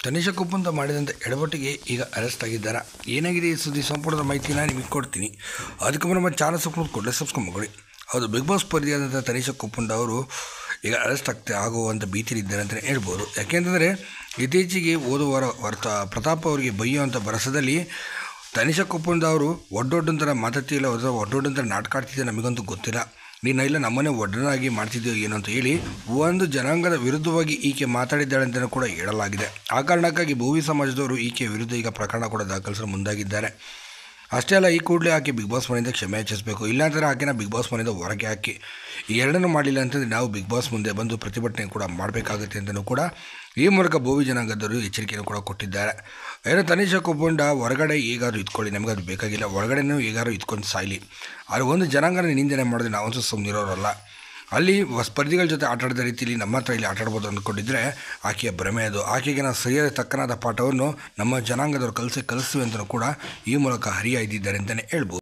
ತನಿಷಾ ಕುಪ್ಪಂತ ಮಾಡಿದಂಥ ಎಡವಟ್ಟಿಗೆ ಈಗ ಅರೆಸ್ಟ್ ಆಗಿದ್ದಾರೆ ಏನಾಗಿದೆ ಈ ಸುದ್ದಿ ಸಂಪೂರ್ಣದ ಮಾಹಿತಿನ ನಿಮಗೆ ಕೊಡ್ತೀನಿ ಅದಕ್ಕೆ ನಮ್ಮ ಚಾನಲ್ ಸಬ್ಸ್ಕ್ರೈಬ್ ಕೂಡಲೇ ಸಬ್ಸ್ಕ್ರೈಬ್ ಮಾಡಿ ಹೌದು ಬಿಗ್ ಬಾಸ್ ಸ್ಪರ್ಧಿಯಾದಂಥ ತನಿಷಾ ಕುಪ್ಪಂಡ ಅವರು ಈಗ ಅರೆಸ್ಟ್ ಆಗ್ತಾ ಆಗುವಂಥ ಭೀತಿಲಿದ್ದಾರೆ ಅಂತಲೇ ಹೇಳ್ಬೋದು ಯಾಕೆಂತಂದರೆ ಇತ್ತೀಚೆಗೆ ಓದುವರ ವರ್ತ ಪ್ರತಾಪ್ ಅವರಿಗೆ ಬೈಯುವಂಥ ಭರಸದಲ್ಲಿ ತನಿಷಾ ಕುಪ್ಪಂದ ಅವರು ಒಡ್ಡೊಡ್ಡಂತರ ಮಾತಾಡ್ತಿಲ್ಲ ಅಥವಾ ಒಡ್ಡೊಡ್ಡಂತರ ನಾಟಕ ಆಡ್ತಿದ್ದೆ ನಮಗಂತೂ ಗೊತ್ತಿಲ್ಲ ನೀನು ಇಲ್ಲ ನಮ್ಮನೆ ಒಡ್ಡನಾಗಿ ಮಾಡ್ತಿದ್ದೀವಿ ಏನು ಅಂತ ಹೇಳಿ ಒಂದು ಜನಾಂಗದ ವಿರುದ್ಧವಾಗಿ ಈಕೆ ಮಾತಾಡಿದ್ದಾಳೆ ಅಂತಲೂ ಕೂಡ ಹೇಳಲಾಗಿದೆ ಆ ಕಾರಣಕ್ಕಾಗಿ ಭೂವಿ ಸಮಾಜದವರು ಈಕೆ ವಿರುದ್ಧ ಈಗ ಪ್ರಕರಣ ಕೂಡ ದಾಖಲಿಸಲು ಮುಂದಾಗಿದ್ದಾರೆ ಅಷ್ಟೇ ಅಲ್ಲ ಈ ಕೂಡಲೇ ಆಕೆ ಬಿಗ್ ಬಾಸ್ ಮನೆಯಿಂದ ಕ್ಷಮೆ ಯಾಚಿಸಬೇಕು ಇಲ್ಲಾಂದರೆ ಆಕೆನ ಬಿಗ್ ಬಾಸ್ ಮನೆಯಿಂದ ಹೊರಗೆ ಹಾಕಿ ಈ ಎರಡನ್ನೂ ಮಾಡಲಿಲ್ಲ ಅಂತಂದರೆ ನಾವು ಬಿಗ್ ಬಾಸ್ ಮುಂದೆ ಬಂದು ಪ್ರತಿಭಟನೆ ಕೂಡ ಮಾಡಬೇಕಾಗುತ್ತೆ ಅಂತಲೂ ಕೂಡ ಈ ಮೂಲಕ ಭೋವಿ ಜನಾಂಗದವರು ಎಚ್ಚರಿಕೆಯನ್ನು ಕೂಡ ಕೊಟ್ಟಿದ್ದಾರೆ ಏನೋ ತನಿಷಾ ಕುಪ್ಪಂಡ ಹೊರಗಡೆ ಹೇಗಾದ್ರು ಇದ್ಕೊಳ್ಳಿ ನಮಗೆ ಅದು ಬೇಕಾಗಿಲ್ಲ ಹೊರಗಡೆನೂ ಹೇಗಾದ್ರು ಇದ್ಕೊಂಡು ಸಾಯ್ಲಿ ಆದರೆ ಒಂದು ಜನಾಂಗನ ನಿಂದನೆ ಮಾಡಿದ್ರೆ ನಾವಂತೂ ಸುಮ್ಮನಿರೋರಲ್ಲ ಅಲ್ಲಿ ಸ್ಪರ್ಧಿಗಳ ಜೊತೆ ಆಟ ಆಡಿದ ರೀತಿಯಲ್ಲಿ ನಮ್ಮ ಹತ್ರ ಇಲ್ಲಿ ಆಟ ಆಡ್ಬೋದು ಅಂದ್ಕೊಂಡಿದ್ರೆ ಆಕೆಯ ಭ್ರಮೆ ಅದು ಆಕೆಗೆ ನಾವು ಸರಿಯಾದ ತಕ್ಕನಾದ ಪಾಠವನ್ನು ನಮ್ಮ ಜನಾಂಗದವರು ಕಲಿಸಿ ಕಲಿಸ್ತೀವಿ ಅಂತಲೂ ಕೂಡ ಈ ಮೂಲಕ ಹರಿಯ ಇದ್ದಿದ್ದಾರೆ ಅಂತಲೇ ಹೇಳ್ಬೋದು